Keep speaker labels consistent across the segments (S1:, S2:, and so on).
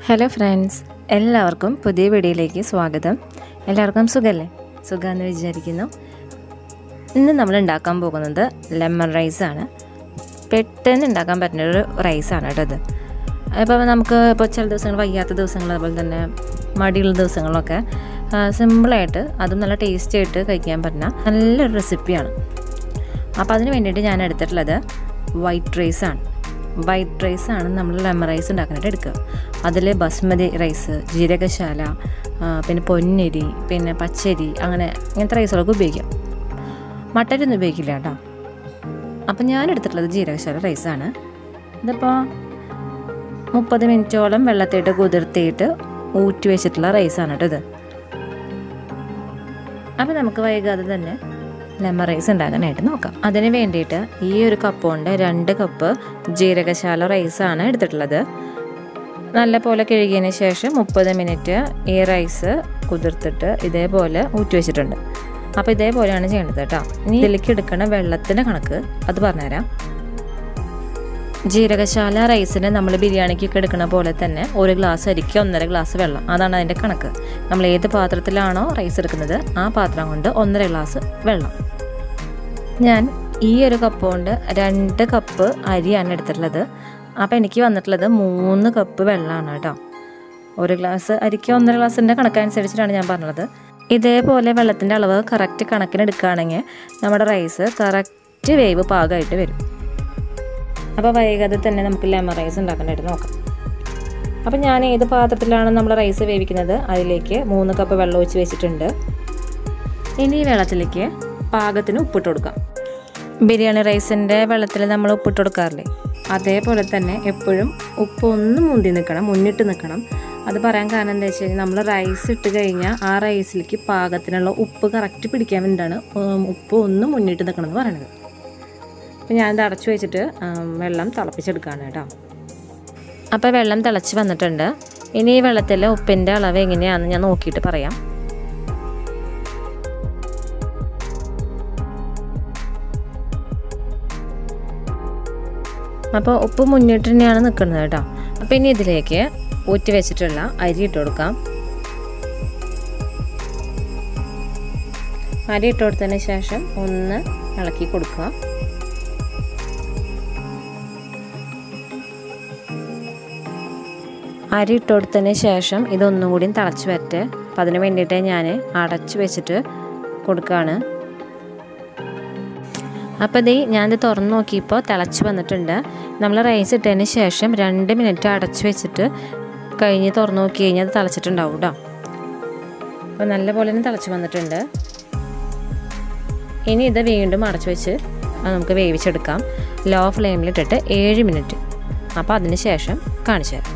S1: hello friends എല്ലാവർക്കും പുതിയ വീഡിയോയിലേക്ക് സ്വാഗതം എല്ലാവർക്കും സുഖമല്ലേ സുഖമെന്ന് വിചാരിക്കുന്നു ഇന്ന് നമ്മൾ ഉണ്ടാക്കാൻ പോകുന്നത് ലെമൺ റൈസാണ് പെട്ടെന്ന് ഉണ്ടാക്കാൻ പറ്റുന്ന ഒരു റൈസാണ് കേട്ടോ ഇത് ഇപ്പോൾ നമുക്ക് ഇപ്പോൾ ചില ദിവസങ്ങൾ വയ്യാത്ത ദിവസങ്ങൾ അതുപോലെ തന്നെ മടിയുള്ള ദിവസങ്ങളിലൊക്കെ സിമ്പിളായിട്ട് അതും നല്ല ടേസ്റ്റി ആയിട്ട് കഴിക്കാൻ പറ്റുന്ന നല്ലൊരു റെസിപ്പിയാണ് അപ്പോൾ അതിന് വേണ്ടിയിട്ട് ഞാൻ എടുത്തിട്ടുള്ളത് വൈറ്റ് റൈസാണ് വൈറ്റ് റൈസാണ് നമ്മൾ ലെമൺ റൈസ് ഉണ്ടാക്കാനായിട്ട് എടുക്കുക അതിൽ ബസ്മതി റൈസ് ജീരകശാല ആ, പിന്നെ പൊന്നരി പിന്നെ പച്ചരി അങ്ങനെ ഇങ്ങനത്തെ റൈസുകളൊക്കെ ഉപയോഗിക്കാം മട്ടരി ഒന്നും ഉപയോഗിക്കില്ല കേട്ടോ അപ്പം ഞാൻ എടുത്തിട്ടുള്ളത് ജീരകശാല റൈസാണ് ഇതിപ്പോൾ മുപ്പത് മിനിറ്റോളം വെള്ളത്തിയിട്ട് കുതിർത്തിയിട്ട് ഊറ്റി വെച്ചിട്ടുള്ള റൈസാണ് കേട്ടോ ഇത് അപ്പോൾ നമുക്ക് വൈകാതെ തന്നെ ലെമൺ റൈസ് ഉണ്ടാക്കാനായിട്ട് നോക്കാം അതിന് വേണ്ടിയിട്ട് ഈ ഒരു കപ്പ് കൊണ്ട് രണ്ട് കപ്പ് ജീരകശാല റൈസാണ് എടുത്തിട്ടുള്ളത് നല്ല പോലെ കഴുകിയതിന് ശേഷം മുപ്പത് മിനിറ്റ് ഈ റൈസ് കുതിർത്തിട്ട് ഇതേപോലെ ഊറ്റി വെച്ചിട്ടുണ്ട് അപ്പോൾ ഇതേപോലെയാണ് ചെയ്യേണ്ടത് കേട്ടോ ഇനി ഇതിലേക്ക് എടുക്കുന്ന വെള്ളത്തിൻ്റെ കണക്ക് അത് പറഞ്ഞുതരാം ജീരകശാല റൈസിന് നമ്മൾ ബിരിയാണിക്കൊക്കെ എടുക്കുന്ന പോലെ തന്നെ ഒരു ഗ്ലാസ് അരിക്ക് ഒന്നര ഗ്ലാസ് വെള്ളം അതാണ് അതിൻ്റെ കണക്ക് നമ്മൾ ഏത് പാത്രത്തിലാണോ റൈസ് എടുക്കുന്നത് ആ പാത്രം കൊണ്ട് ഒന്നര ഗ്ലാസ് വെള്ളം ഞാൻ ഈ ഒരു കപ്പ് കൊണ്ട് രണ്ട് കപ്പ് അരിയാണ് എടുത്തിട്ടുള്ളത് അപ്പോൾ എനിക്ക് വന്നിട്ടുള്ളത് മൂന്ന് കപ്പ് വെള്ളമാണ് കേട്ടോ ഒരു ഗ്ലാസ് അരിക്ക് ഒന്നര ഗ്ലാസിൻ്റെ കണക്കനുസരിച്ചിട്ടാണ് ഞാൻ പറഞ്ഞത് ഇതേപോലെ വെള്ളത്തിൻ്റെ അളവ് കറക്റ്റ് കണക്കിന് എടുക്കുകയാണെങ്കിൽ നമ്മുടെ റൈസ് കറക്റ്റ് വേവ് പാകമായിട്ട് വരും അപ്പോൾ വൈകാതെ തന്നെ നമുക്ക് ലെമൺ റൈസ് ഉണ്ടാക്കാനായിട്ട് നോക്കാം അപ്പോൾ ഞാൻ ഏത് പാത്രത്തിലാണ് നമ്മൾ റൈസ് വേവിക്കുന്നത് അതിലേക്ക് മൂന്ന് കപ്പ് വെള്ളം ഒഴിച്ച് വെച്ചിട്ടുണ്ട് ഇനി ഈ വെള്ളത്തിലേക്ക് പാകത്തിന് ഉപ്പിട്ട് കൊടുക്കാം ബിരിയാണി റൈസിൻ്റെ വെള്ളത്തിൽ നമ്മൾ ഉപ്പിട്ട് കൊടുക്കാറില്ലേ അതേപോലെ തന്നെ എപ്പോഴും ഉപ്പ് ഒന്ന് മുന്തി നിൽക്കണം മുന്നിട്ട് നിൽക്കണം അത് പറയാൻ കാരണം എന്താ വെച്ച് കഴിഞ്ഞാൽ നമ്മൾ റൈസ് ഇട്ട് കഴിഞ്ഞാൽ ആ റൈസിലേക്ക് പാകത്തിനുള്ള ഉപ്പ് കറക്റ്റ് പിടിക്കാൻ വേണ്ടിയിട്ടാണ് ഉം, ഉപ്പ് ഒന്ന് മുന്നിട്ട് നിൽക്കണം എന്ന് പറയണത് അപ്പോൾ ഞാനിത് അടച്ചു വെച്ചിട്ട് ഉം, വെള്ളം തിളപ്പിച്ചെടുക്കുകയാണ് കേട്ടോ അപ്പോൾ വെള്ളം തിളച്ച് വന്നിട്ടുണ്ട് ഇനി ഈ വെള്ളത്തിൽ ഉപ്പിൻ്റെ അളവ് എങ്ങനെയാണെന്ന് ഞാൻ നോക്കിയിട്ട് പറയാം അപ്പോൾ ഉപ്പ് മുന്നിട്ട് തന്നെയാണ് നിൽക്കുന്നത് കേട്ടോ അപ്പോൾ ഇനി ഇതിലേക്ക് ഊറ്റി വെച്ചിട്ടുള്ള അരി ഇട്ട് കൊടുക്കാം അരി ഇട്ട് കൊടുത്തതിന് ശേഷം ഒന്ന് ഇളക്കി കൊടുക്കുക അരി ഇട്ട് കൊടുത്തതിന് ശേഷം ഇതൊന്നും കൂടി തിളച്ച് വരട്ടെ അപ്പം അതിന് വേണ്ടിയിട്ട് ഞാൻ അടച്ച് വെച്ചിട്ട് കൊടുക്കുകയാണ് അപ്പോൾ ഇത് ഞാനിത് തുറന്ന് നോക്കിയപ്പോൾ തിളച്ച് വന്നിട്ടുണ്ട് നമ്മൾ റൈസ് ഇട്ടതിന് ശേഷം രണ്ട് മിനിറ്റ് അടച്ച് വെച്ചിട്ട് കഴിഞ്ഞ് തുറന്ന് നോക്കി കഴിഞ്ഞാൽ അത് തിളച്ചിട്ടുണ്ടാവും കേട്ടോ അപ്പോൾ നല്ലപോലെ തന്നെ തിളച്ച് വന്നിട്ടുണ്ട് ഇനി ഇത് വീണ്ടും അടച്ച് വെച്ച് അത് നമുക്ക് വേവിച്ചെടുക്കാം ലോ ഫ്ലെയിമിലിട്ടിട്ട് ഏഴ് മിനിറ്റ് അപ്പോൾ അതിന് ശേഷം കാണിച്ചു തരാം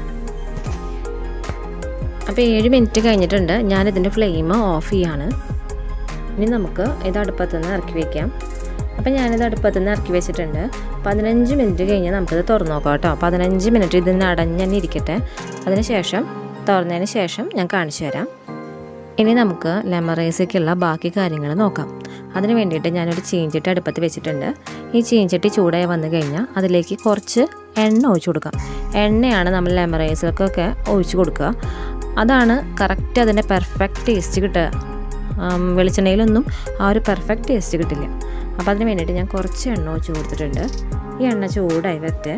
S1: അപ്പോൾ ഏഴ് മിനിറ്റ് കഴിഞ്ഞിട്ടുണ്ട് ഞാനിതിൻ്റെ ഫ്ലെയിം ഓഫ് ചെയ്യാണ് ഇനി നമുക്ക് ഇത് അടുപ്പത്തു നിന്ന് ഇറക്കി വയ്ക്കാം അപ്പം ഞാനിത് അടുപ്പത്തു നിന്ന് ഇറക്കി വെച്ചിട്ടുണ്ട് പതിനഞ്ച് മിനിറ്റ് കഴിഞ്ഞ് നമുക്കിത് തുറന്നു നോക്കാം കേട്ടോ പതിനഞ്ച് മിനിറ്റ് ഇതിന് അടഞ്ഞ് തന്നെ ഇരിക്കട്ടെ അതിന് ശേഷം തുറന്നതിന് ശേഷം ഞാൻ കാണിച്ചു തരാം ഇനി നമുക്ക് ലെമൺ റൈസിലേക്കുള്ള ബാക്കി കാര്യങ്ങൾ നോക്കാം അതിന് വേണ്ടിയിട്ട് ഞാനൊരു ചീഞ്ചട്ടി അടുപ്പത്ത് വെച്ചിട്ടുണ്ട് ഈ ചീഞ്ചട്ടി ചൂടായി വന്നു കഴിഞ്ഞാൽ അതിലേക്ക് കുറച്ച് എണ്ണ ഒഴിച്ചു കൊടുക്കാം എണ്ണയാണ് നമ്മൾ ലെമൺ റൈസിലേക്കൊക്കെ ഒഴിച്ചു കൊടുക്കുക അതാണ് കറക്റ്റ് അതിൻ്റെ പെർഫെക്റ്റ് ടേസ്റ്റ് കിട്ടുക ആം, വെളിച്ചെണ്ണയിലൊന്നും ആ ഒരു പെർഫെക്റ്റ് ടേസ്റ്റ് കിട്ടില്ല അപ്പോൾ അതിന് വേണ്ടിയിട്ട് ഞാൻ കുറച്ച് എണ്ണ ഒഴിച്ച് കൊടുത്തിട്ടുണ്ട് ഈ എണ്ണ ചൂടായി വരട്ടെ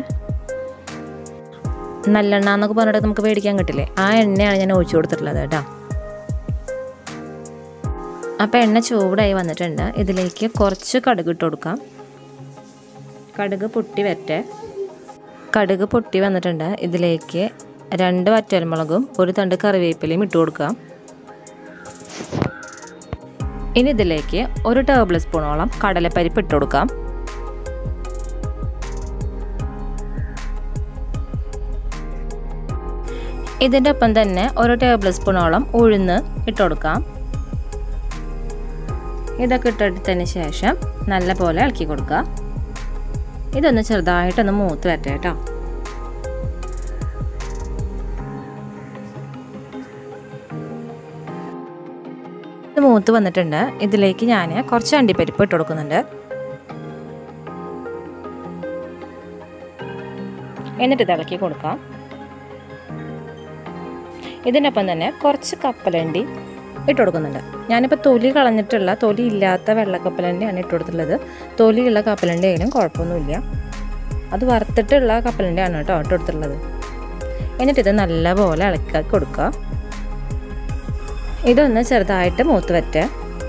S1: നല്ലെണ്ണ എന്നൊക്കെ പറഞ്ഞിട്ട് നമുക്ക് മേടിക്കാൻ കിട്ടില്ലേ ആ എണ്ണയാണ് ഞാൻ ഒഴിച്ചു കൊടുത്തിട്ടുള്ളത് കേട്ടോ അപ്പോൾ എണ്ണ ചൂടായി വന്നിട്ടുണ്ട് ഇതിലേക്ക് കുറച്ച് കടുക് ഇട്ട് കൊടുക്കാം കടുക് പൊട്ടി വരട്ടെ കടുക് പൊട്ടി വന്നിട്ടുണ്ട് ഇതിലേക്ക് രണ്ട് വറ്റൽമുളകും ഒരു തണ്ട് കറിവേപ്പിലയും ഇട്ട് കൊടുക്കാം ഇനി ഇതിലേക്ക് ഒരു ടേബിൾ സ്പൂണോളം കടലപ്പരിപ്പ് ഇട്ട് കൊടുക്കാം ഇതിൻ്റെ ഒപ്പം തന്നെ ഒരു ടേബിൾ സ്പൂണോളം ഉഴുന്ന് ഇട്ട് കൊടുക്കാം ഇതൊക്കെ ഇട്ടെടുത്തതിന് ശേഷം നല്ല പോലെ ഇളക്കി കൊടുക്കുക ഇതൊന്ന് ചെറുതായിട്ടൊന്ന് മൂത്ത് വരട്ടെ കേട്ടോ ഇത് മൂത്ത് വന്നിട്ടുണ്ട് ഇതിലേക്ക് ഞാൻ കുറച്ച് അണ്ടിപ്പരിപ്പ് ഇട്ട് കൊടുക്കുന്നുണ്ട് എന്നിട്ട് ഇത് ഇളക്കി കൊടുക്കാം ഇതിനൊപ്പം തന്നെ കുറച്ച് കപ്പലണ്ടി ഇട്ട് കൊടുക്കുന്നുണ്ട് ഞാനിപ്പോൾ തൊലി കളഞ്ഞിട്ടുള്ള തൊലി ഇല്ലാത്ത വെള്ളക്കപ്പലണ്ടിയാണ് ഇട്ട് കൊടുത്തിട്ടുള്ളത് തൊലിയുള്ള കപ്പലണ്ടി ആയാലും കുഴപ്പമൊന്നുമില്ല അത് വറുത്തിട്ടുള്ള കപ്പലണ്ടിയാണ് കേട്ടോ ഇട്ട് കൊടുത്തിട്ടുള്ളത് എന്നിട്ട് ഇത് നല്ലപോലെ ഇളക്കി കൊടുക്കുക ഇതൊന്ന് ചെറുതായിട്ട് മൂത്ത് വറ്റുക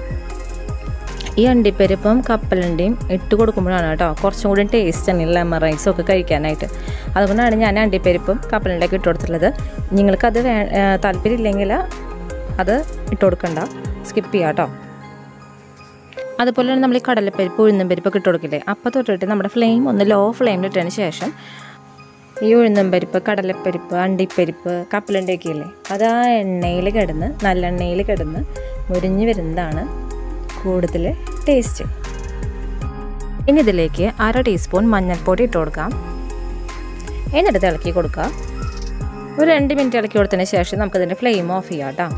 S1: ഈ അണ്ടിപ്പരിപ്പും കപ്പലണ്ടിയും ഇട്ട് കൊടുക്കുമ്പോഴാണ് കേട്ടോ കുറച്ചും കൂടി ടേസ്റ്റ് ആണ് ലെമൺ റൈസും ഒക്കെ കഴിക്കാനായിട്ട് അതുകൊണ്ടാണ് ഞാൻ അണ്ടിപ്പരിപ്പും കപ്പലണ്ടിയൊക്കെ ഇട്ട് കൊടുത്തിട്ടുള്ളത് നിങ്ങൾക്കത് വേ താല്പര്യമില്ലെങ്കിൽ അത് ഇട്ട് കൊടുക്കണ്ട സ്കിപ്പ് ചെയ്യാം കേട്ടോ അതുപോലെ തന്നെ നമ്മൾ ഈ കടലപ്പരിപ്പ് ഉഴുന്നും പരിപ്പൊക്കെ ഇട്ട് കൊടുക്കില്ലേ അപ്പോൾ തൊട്ടിട്ട് നമ്മുടെ ഫ്ലെയിം ഒന്ന് ലോ ഫ്ലെയിമിലിട്ടതിന് ശേഷം ഈ ഉഴുന്നും പരിപ്പ് കടലപ്പരിപ്പ് അണ്ടിപ്പരിപ്പ് കപ്പലണ്ടിയൊക്കെ ഇല്ലേ അത് ആ എണ്ണയിൽ കിടന്ന് നല്ലെണ്ണയിൽ കിടന്ന് മുരിഞ്ഞ് വരുന്നതാണ് കൂടുതൽ ടേസ്റ്റ് ഇനി ഇതിലേക്ക് അര ടീസ്പൂൺ മഞ്ഞൾപ്പൊടി ഇട്ട് കൊടുക്കാം എന്നിട്ട് ഇളക്കി കൊടുക്കുക ഒരു രണ്ട് മിനിറ്റ് ഇളക്കി കൊടുത്തതിന് ശേഷം നമുക്കതിൻ്റെ ഫ്ലെയിം ഓഫ് ചെയ്യാം കേട്ടോ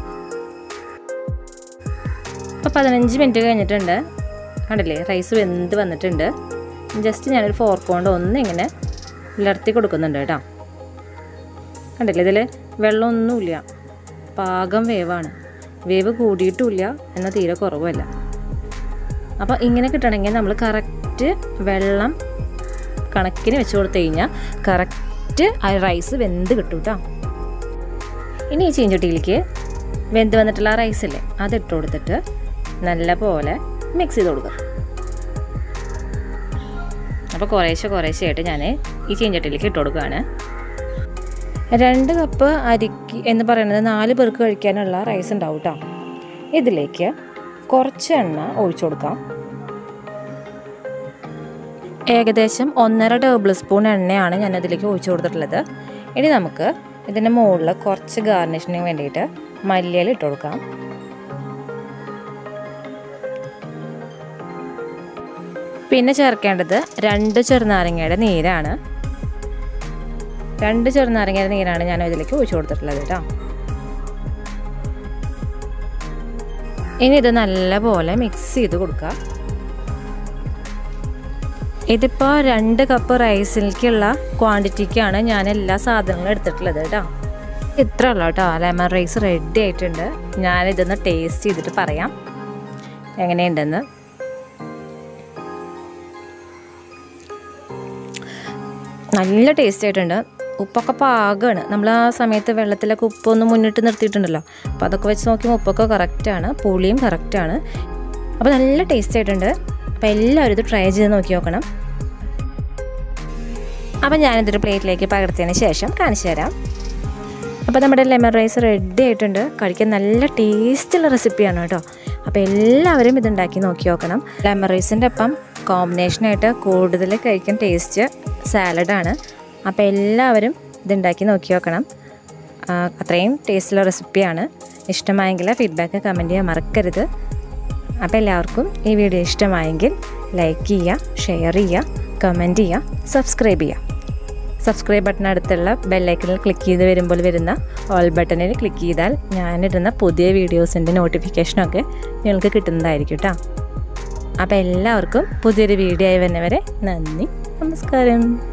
S1: ഇപ്പോൾ പതിനഞ്ച് മിനിറ്റ് കഴിഞ്ഞിട്ടുണ്ട് കണ്ടില്ലേ റൈസ് വെന്ത് വന്നിട്ടുണ്ട് ജസ്റ്റ് ഞാനൊരു ഫോർക്ക് കൊണ്ട് ഒന്ന് ഇങ്ങനെ വിളർത്തി കൊടുക്കുന്നുണ്ട് കേട്ടോ കണ്ടില്ലേ ഇതിൽ വെള്ളമൊന്നുമില്ല പാകം വേവാണ് വേവ് കൂടിയിട്ടുമില്ല എന്നാൽ തീരെ കുറവുമല്ല അപ്പോൾ ഇങ്ങനെ കിട്ടണമെങ്കിൽ നമ്മൾ കറക്റ്റ് വെള്ളം കണക്കിന് വെച്ച് കൊടുത്തു കഴിഞ്ഞാൽ കറക്റ്റ് ആ റൈസ് വെന്ത് കിട്ടും കേട്ടോ ഇനി ഈ ചീഞ്ചട്ടിയിലേക്ക് വെന്ത് വന്നിട്ടുള്ള ആ റൈസില്ലേ അതിട്ട് കൊടുത്തിട്ട് നല്ല പോലെ മിക്സ് ചെയ്ത് കൊടുക്കുക അപ്പോൾ കുറേശ്ശെ കുറേശ്ശെ ആയിട്ട് ഞാൻ ഈ ചീഞ്ചട്ടിയിലേക്ക് ഇട്ട് കൊടുക്കുകയാണ് രണ്ട് കപ്പ് അരിക്ക് എന്ന് പറയുന്നത് നാല് പേർക്ക് കഴിക്കാനുള്ള റൈസ് ഉണ്ടാവും കേട്ടോ ഇതിലേക്ക് കുറച്ച് എണ്ണ ഒഴിച്ചു കൊടുക്കാം ഏകദേശം ഒന്നര ടേബിൾ സ്പൂൺ എണ്ണയാണ് ഞാൻ അതിലേക്ക് ഒഴിച്ചു കൊടുത്തിട്ടുള്ളത് ഇനി നമുക്ക് ഇതിൻ്റെ മുകളിൽ കുറച്ച് ഗാർണിഷിന് വേണ്ടിയിട്ട് മല്ലിയില ഇട്ട് കൊടുക്കാം പിന്നെ ചേർക്കേണ്ടത് രണ്ട് ചെറുനാരങ്ങയുടെ നീരാണ് രണ്ട് ചെറുനാരങ്ങയുടെ നീരാണ് ഞാൻ ഇതിലേക്ക് ഒഴിച്ചു കൊടുത്തിട്ടുള്ളത് കേട്ടോ ഇനി ഇത് നല്ലപോലെ മിക്സ് ചെയ്ത് കൊടുക്കുക ഇതിപ്പോൾ രണ്ട് കപ്പ് റൈസിലേക്കുള്ള ക്വാണ്ടിറ്റിക്കാണ് ഞാൻ എല്ലാ സാധനങ്ങളും എടുത്തിട്ടുള്ളത് കേട്ടോ ഇത്ര ഉള്ളൂ കേട്ടോ ലെമൺ റൈസ് റെഡി ആയിട്ടുണ്ട് ഞാനിതൊന്ന് ടേസ്റ്റ് ചെയ്തിട്ട് പറയാം എങ്ങനെയുണ്ടെന്ന് നല്ല ടേസ്റ്റ് ആയിട്ടുണ്ട് ഉപ്പൊക്കെ പാകമാണ് നമ്മൾ ആ സമയത്ത് വെള്ളത്തിലൊക്കെ ഉപ്പൊന്ന് മുന്നിട്ട് നിർത്തിയിട്ടുണ്ടല്ലോ അപ്പോൾ അതൊക്കെ വെച്ച് നോക്കിയാൽ ഉപ്പൊക്കെ കറക്റ്റാണ് പുളിയും കറക്റ്റാണ് അപ്പോൾ നല്ല ടേസ്റ്റ് ആയിട്ടുണ്ട് അപ്പോൾ എല്ലാവരും ഇത് ട്രൈ ചെയ്ത് നോക്കി നോക്കണം അപ്പോൾ ഞാനിതൊരു പ്ലേറ്റിലേക്ക് പകർത്തിയതിന് ശേഷം കാണിച്ചു തരാം അപ്പോൾ നമ്മുടെ ലെമൺ റൈസ് റെഡി ആയിട്ടുണ്ട് കഴിക്കാൻ നല്ല ടേസ്റ്റുള്ള റെസിപ്പിയാണ് കേട്ടോ അപ്പോൾ എല്ലാവരും ഇതുണ്ടാക്കി നോക്കി നോക്കണം ലെമൺ റൈസിൻ്റെ ഒപ്പം കോമ്പിനേഷനായിട്ട് കൂടുതൽ കഴിക്കാൻ ടേസ്റ്റ് സാലഡാണ് അപ്പോൾ എല്ലാവരും ഇതുണ്ടാക്കി നോക്കി നോക്കണം അത്രയും ടേസ്റ്റുള്ള റെസിപ്പിയാണ് ഇഷ്ടമായെങ്കിൽ ഫീഡ്ബാക്ക് കമൻറ്റ് ചെയ്യാൻ മറക്കരുത് അപ്പോൾ എല്ലാവർക്കും ഈ വീഡിയോ ഇഷ്ടമായെങ്കിൽ ലൈക്ക് ചെയ്യുക ഷെയർ ചെയ്യുക കമൻറ്റ് ചെയ്യുക സബ്സ്ക്രൈബ് ചെയ്യുക സബ്സ്ക്രൈബ് ബട്ടൺ അടുത്തുള്ള ബെല്ലൈക്കണിൽ ക്ലിക്ക് ചെയ്ത് വരുമ്പോൾ വരുന്ന ഓൾ ബട്ടണിൽ ക്ലിക്ക് ചെയ്താൽ ഞാനിടുന്ന പുതിയ വീഡിയോസിൻ്റെ നോട്ടിഫിക്കേഷനൊക്കെ നിങ്ങൾക്ക് കിട്ടുന്നതായിരിക്കും കേട്ടോ അപ്പോൾ എല്ലാവർക്കും പുതിയൊരു വീഡിയോ ആയി വരുന്നവരെ നന്ദി നമസ്കാരം